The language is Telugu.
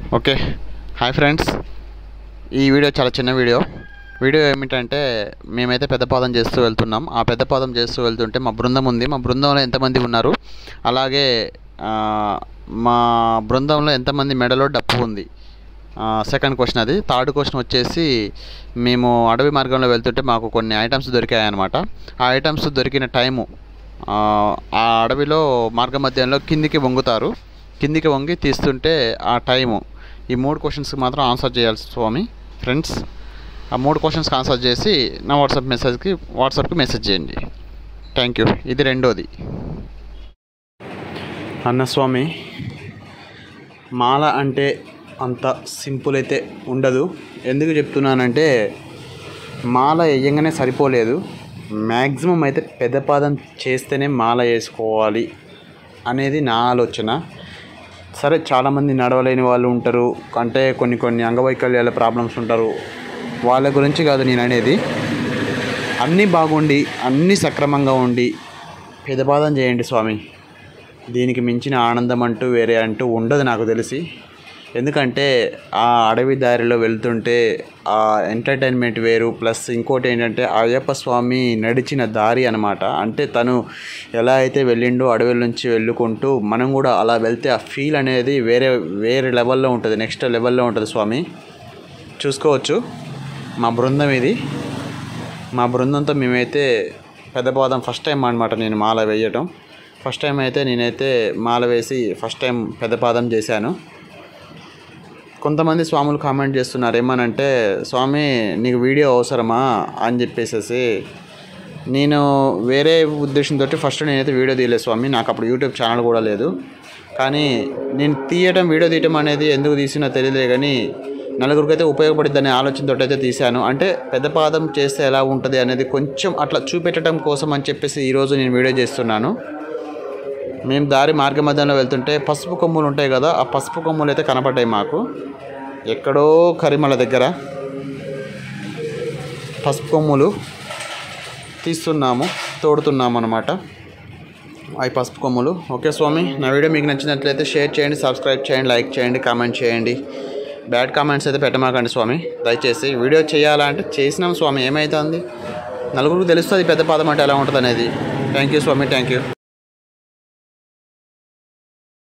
ఓకే హాయ్ ఫ్రెండ్స్ ఈ వీడియో చాలా చిన్న వీడియో వీడియో ఏమిటంటే మేమైతే పెద్ద పాదం చేస్తూ వెళ్తున్నాం ఆ పెద్ద పాదం చేస్తూ వెళ్తుంటే మా బృందం ఉంది మా బృందంలో ఎంతమంది ఉన్నారు అలాగే ఆ, మా బృందంలో ఎంతమంది మెడలో డప్పు ఉంది సెకండ్ క్వశ్చన్ అది థర్డ్ క్వశ్చన్ వచ్చేసి మేము అడవి మార్గంలో వెళ్తుంటే మాకు కొన్ని ఐటమ్స్ దొరికాయి అన్నమాట ఆ ఐటమ్స్ దొరికిన టైము ఆ ఆ అడవిలో మార్గ మధ్యంలో కిందికి వంగుతారు కిందికి వంగి తీస్తుంటే ఆ టైము ఈ మూడు క్వశ్చన్స్కి మాత్రం ఆన్సర్ చేయాలి స్వామి ఫ్రెండ్స్ ఆ మూడు క్వశ్చన్స్కి ఆన్సర్ చేసి నా వాట్సాప్ మెసేజ్కి వాట్సాప్కి మెసేజ్ చేయండి థ్యాంక్ యూ ఇది రెండోది అన్న స్వామి మాల అంటే అంత సింపుల్ అయితే ఉండదు ఎందుకు చెప్తున్నానంటే మాల వేయంగానే సరిపోలేదు మ్యాక్సిమం అయితే పెద్దపాదం చేస్తేనే మాల వేసుకోవాలి అనేది నా ఆలోచన సరే చాలామంది నడవలేని వాళ్ళు ఉంటారు అంటే కొన్ని కొన్ని అంగవైకల్యాల ప్రాబ్లమ్స్ ఉంటారు వాళ్ళ గురించి కాదు నేను అనేది అన్నీ బాగుండి అన్నీ సక్రమంగా ఉండి పెదపాదం చేయండి స్వామి దీనికి మించిన ఆనందం అంటూ వేరే అంటూ ఉండదు నాకు తెలిసి ఎందుకంటే ఆ అడవి దారిలో వెళ్తుంటే ఆ ఎంటర్టైన్మెంట్ వేరు ప్లస్ ఇంకోటి ఏంటంటే అయ్యప్ప స్వామి నడిచిన దారి అనమాట అంటే తను ఎలా అయితే వెళ్ళిండో అడవుల నుంచి వెళ్ళుకుంటూ మనం కూడా అలా వెళ్తే ఆ ఫీల్ అనేది వేరే వేరే లెవెల్లో ఉంటుంది నెక్స్ట్ లెవెల్లో ఉంటుంది స్వామి చూసుకోవచ్చు మా బృందం ఇది మా బృందంతో మేమైతే పెద్దపాదం ఫస్ట్ టైం అనమాట నేను మాల వేయటం ఫస్ట్ టైం అయితే నేనైతే మాల వేసి ఫస్ట్ టైం పెద్దపాదం చేశాను కొంతమంది స్వాములు కామెంట్ చేస్తున్నారు ఏమనంటే స్వామి నీకు వీడియో అవసరమా అని చెప్పేసేసి నేను వేరే ఉద్దేశంతో ఫస్ట్ నేనైతే వీడియో తీయలేదు స్వామి నాకు అప్పుడు యూట్యూబ్ ఛానల్ కూడా లేదు కానీ నేను తీయటం వీడియో తీయటం అనేది ఎందుకు తీసినా తెలియలే కానీ నలుగురికి అయితే ఉపయోగపడిద్దనే ఆలోచనతో అయితే తీశాను అంటే పెద్ద పాదం చేస్తే ఎలా ఉంటుంది అనేది కొంచెం అట్లా చూపెట్టడం కోసం అని చెప్పేసి ఈరోజు నేను వీడియో చేస్తున్నాను మేము దారి మార్గ మధ్యంలో వెళ్తుంటే పసుపు కొమ్ములు ఉంటాయి కదా ఆ పసుపు కొమ్ములు అయితే కనపడ్డాయి మాకు ఎక్కడో కరిమల దగ్గర పసుపు కొమ్ములు తీస్తున్నాము తోడుతున్నాము అనమాట అవి పసుపు కొమ్ములు ఓకే స్వామి నా వీడియో మీకు నచ్చినట్లయితే షేర్ చేయండి సబ్స్క్రైబ్ చేయండి లైక్ చేయండి కామెంట్ చేయండి బ్యాడ్ కామెంట్స్ అయితే పెట్టమాకండి స్వామి దయచేసి వీడియో చేయాలంటే చేసినాం స్వామి ఏమవుతుంది నలుగురికి తెలుస్తుంది పెద్ద పాదం అంటే ఎలా ఉంటుంది అనేది థ్యాంక్ యూ స్వామి థ్యాంక్ యూ